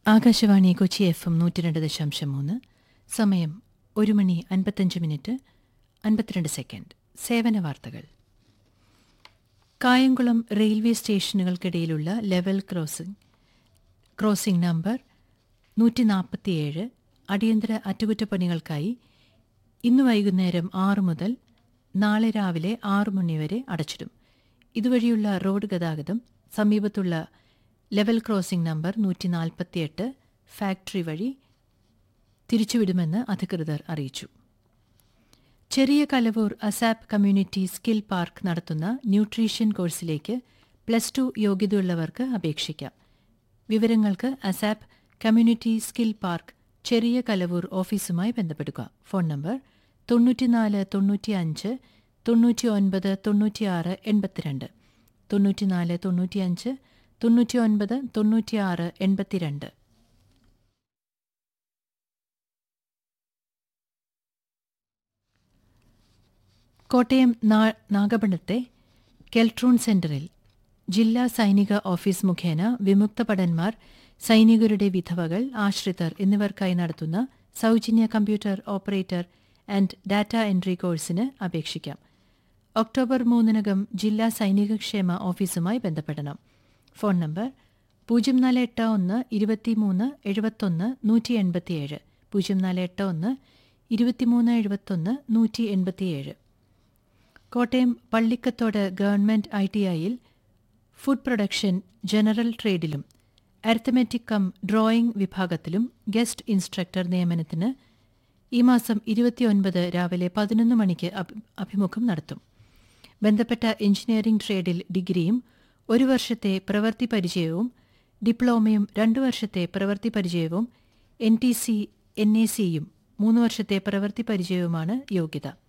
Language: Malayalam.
ആകാശവാണി കൊച്ചി എഫ് എം നൂറ്റി രണ്ട് ദശാംശം മൂന്ന് സമയം ഒരു മണി അൻപത്തഞ്ച് മിനിറ്റ് അൻപത്തിരണ്ട് സെക്കൻഡ് സേവന വാർത്തകൾ കായംകുളം റെയിൽവേ സ്റ്റേഷനുകൾക്കിടയിലുള്ള ലെവൽ ക്രോസിംഗ് ക്രോസിംഗ് നമ്പർ നൂറ്റി നാൽപ്പത്തിയേഴ് അടിയന്തര അറ്റകുറ്റപ്പണികൾക്കായി ഇന്ന് വൈകുന്നേരം ആറ് മുതൽ നാളെ രാവിലെ ആറ് മണി വരെ അടച്ചിടും ഇതുവഴിയുള്ള റോഡ് ഗതാഗതം സമീപത്തുള്ള ലെവൽ ക്രോസിംഗ് നമ്പർ നൂറ്റി നാൽപ്പത്തിയെട്ട് ഫാക്ടറി വഴി തിരിച്ചുവിടുമെന്ന് അധികൃതർ അറിയിച്ചു ചെറിയ Kalavoor ASAP community skill park നടത്തുന്ന ന്യൂട്രീഷൻ കോഴ്സിലേക്ക് പ്ലസ് ടു യോഗ്യതയുള്ളവർക്ക് അപേക്ഷിക്കാം വിവരങ്ങൾക്ക് അസാപ്പ് കമ്മ്യൂണിറ്റി സ്കിൽ പാർക്ക് ചെറിയ കലവൂർ ഓഫീസുമായി ബന്ധപ്പെടുക ഫോൺ നമ്പർ തൊണ്ണൂറ്റിനാല് തൊണ്ണൂറ്റിയഞ്ച് തൊണ്ണൂറ്റി ഒൻപത് തൊണ്ണൂറ്റിയാറ് എൺപത്തിരണ്ട് തൊണ്ണൂറ്റിനാല് തൊണ്ണൂറ്റിയഞ്ച് തൊണ്ണൂറ്റി ഒൻപത് തൊണ്ണൂറ്റിയാറ് എൺപത്തിരണ്ട് കോട്ടയം നാ- നാഗപടത്തെ കെൽട്രോൺ സെന്ററിൽ ജില്ലാ സൈനിക ഓഫീസ് മുഖേന വിമുക്ത ഭടന്മാർ സൈനികരുടെ വിധവകൾ ആശ്രിതർ എന്നിവർക്കായി നടത്തുന്ന സൗജന്യ computer operator and data entry കോഴ്സിന് അപേക്ഷിക്കാം ഒക്ടോബർ മൂന്നിനകം ജില്ലാ സൈനികക്ഷേമ ഓഫീസുമായി ബന്ധപ്പെടണം ഫോൺ നമ്പർ പൂജ്യം നാല് എട്ട് ഒന്ന് ഇരുപത്തിമൂന്ന് എഴുപത്തൊന്ന് നൂറ്റി എൺപത്തിയേഴ് പൂജ്യം നാല് എട്ട് ഒന്ന് ഇരുപത്തിമൂന്ന് എഴുപത്തൊന്ന് നൂറ്റി എൺപത്തിയേഴ് Kottayam Pallikkathodu government I T ഐയിൽ ഫുഡ് പ്രൊഡക്ഷൻ ജനറൽ ട്രേഡിലും അരിത്തമെറ്റിക് കം ഡ്രോയിംഗ് വിഭാഗത്തിലും ഗസ്റ്റ് ഇൻസ്ട്രക്ടർ നിയമനത്തിന് ഈ മാസം ഇരുപത്തിയൊൻപത് രാവിലെ പതിനൊന്ന് മണിക്ക് അഭി- അഭിമുഖം നടത്തും ബന്ധപ്പെട്ട എഞ്ചിനീയറിംഗ് ട്രേഡിൽ ഡിഗ്രിയും ഒരു വർഷത്തെ പ്രവൃത്തി പരിചയവും ഡിപ്ലോമയും രണ്ടു വർഷത്തെ പ്രവൃത്തി പരിചയവും N T C N A സിയും മൂന്ന് വർഷത്തെ പ്രവൃത്തി പരിചയവുമാണ് യോഗ്യത